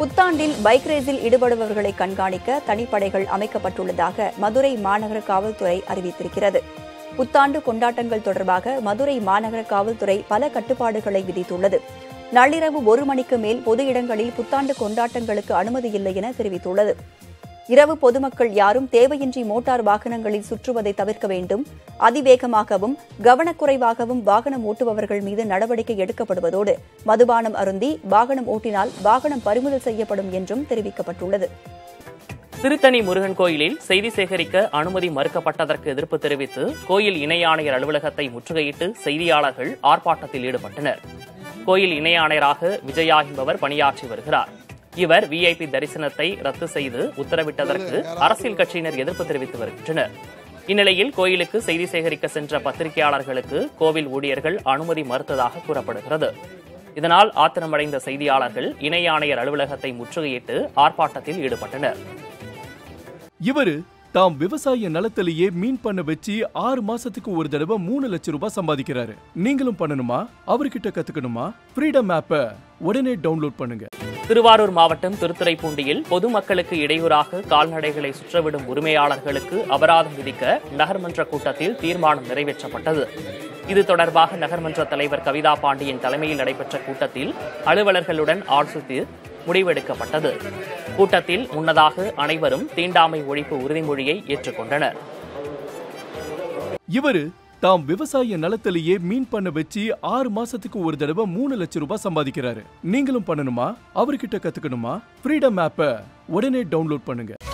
புத்தாண்டில் பைக் ரேஸில் ஈடுபடுபவர்களை கண்காணிக்க தனிப்படைகள் அமைக்கப்பட்டுள்ளதாக மதுரை மாநகர காவல்துறை அறிவித்திருக்கிறது புத்தாண்டு கொண்டாட்டங்கள் தொடர்பாக மதுரை மாநகர காவல்துறை பல கட்டுப்பாடுகளை விதித்துள்ளது நள்ளிரவு ஒரு மணிக்கு மேல் பொது இடங்களில் புத்தாண்டு கொண்டாட்டங்களுக்கு அனுமதி இல்லை என தெரிவித்துள்ளது இரவு பொதுமக்கள் யாரும் தேவையின்றி மோட்டார் வாகனங்களில் சுற்றுவதை தவிர்க்க வேண்டும் அதிவேகமாகவும் கவனக்குறைவாகவும் வாகனம் ஓட்டுபவர்கள் மீது நடவடிக்கை எடுக்கப்படுவதோடு மதுபானம் அருந்தி வாகனம் ஓட்டினால் வாகனம் பறிமுதல் செய்யப்படும் என்றும் தெரிவிக்கப்பட்டுள்ளது திருத்தணி முருகன் கோயிலில் செய்தி சேகரிக்க அனுமதி மறுக்கப்பட்டதற்கு எதிர்ப்பு தெரிவித்து கோயில் இணை ஆணையர் அலுவலகத்தை முற்றுகையிட்டு செய்தியாளர்கள் ஆர்ப்பாட்டத்தில் ஈடுபட்டனர் கோயில் இணை ஆணையராக விஜயா என்பவர் பணியாற்றி வருகிறார் இவர் விஐபி தரிசனத்தை ரத்து செய்து உத்தரவிட்டதற்கு அரசியல் கட்சியினர் எதிர்ப்பு தெரிவித்து வருகின்றனர் இந்நிலையில் கோயிலுக்கு செய்தி சேகரிக்க சென்ற பத்திரிகையாளர்களுக்கு கோவில் ஊழியர்கள் அனுமதி மறுத்ததாக கூறப்படுகிறது இதனால் ஆத்திரமடைந்த செய்தியாளர்கள் இணை ஆணையர் அலுவலகத்தை முற்றுகையிட்டு ஆர்ப்பாட்டத்தில் ஈடுபட்டனர் இவரு தாம் விவசாய நிலத்திலேயே மீன் பண்ண வச்சு ஆறு மாசத்துக்கு ஒரு தடவை மூணு லட்சம் ரூபாய் சம்பாதிக்கிறாரு நீங்களும் பண்ணணுமா அவர்கிட்ட கத்துக்கணுமா ஃப்ரீடம் ஆப்பை உடனே டவுன்லோட் பண்ணுங்க திருவாரூர் மாவட்டம் திருத்துறைப்பூண்டியில் பொதுமக்களுக்கு இடையூறாக கால்நடைகளை சுற்றவிடும் உரிமையாளர்களுக்கு அபராதம் விதிக்க நகர்மன்ற கூட்டத்தில் தீர்மானம் நிறைவேற்றப்பட்டது இது தொடர்பாக நகர்மன்ற தலைவர் கவிதா பாண்டியன் தலைமையில் நடைபெற்ற கூட்டத்தில் அலுவலர்களுடன் ஆலோசித்து முடிவெடுக்கப்பட்டது கூட்டத்தில் முன்னதாக அனைவரும் தீண்டாமை ஒழிப்பு உறுதிமொழியை ஏற்றுக்கொண்டனர் இவரு தாம் விவசாய நிலத்திலேயே மீன் பண்ண வச்சு ஆறு மாசத்துக்கு ஒரு தடவை மூணு லட்சம் ரூபாய் சம்பாதிக்கிறாரு நீங்களும் பண்ணணுமா அவர்கிட்ட கத்துக்கணுமா ஃப்ரீடம் ஆப்பை உடனே டவுன்லோட் பண்ணுங்க